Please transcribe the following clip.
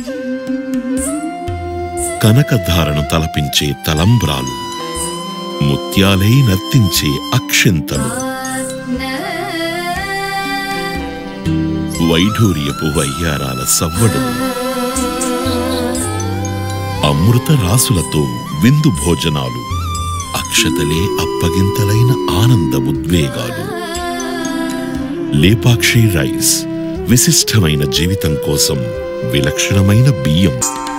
కనకధారణ తలపించే తలంబ్రాలు ముత్యాలై నర్తించే అక్షింతలు వైఢూర్యపు వయ్యారాల సవ్వడులు అమృత రాసులతో విందు భోజనాలు అక్షతలే అప్పగింతలైన ఆనంద ఉద్వేగాలు లేపాక్షి రైస్ విశిష్టమైన జీవితం కోసం విలక్షణమైన బియ్యం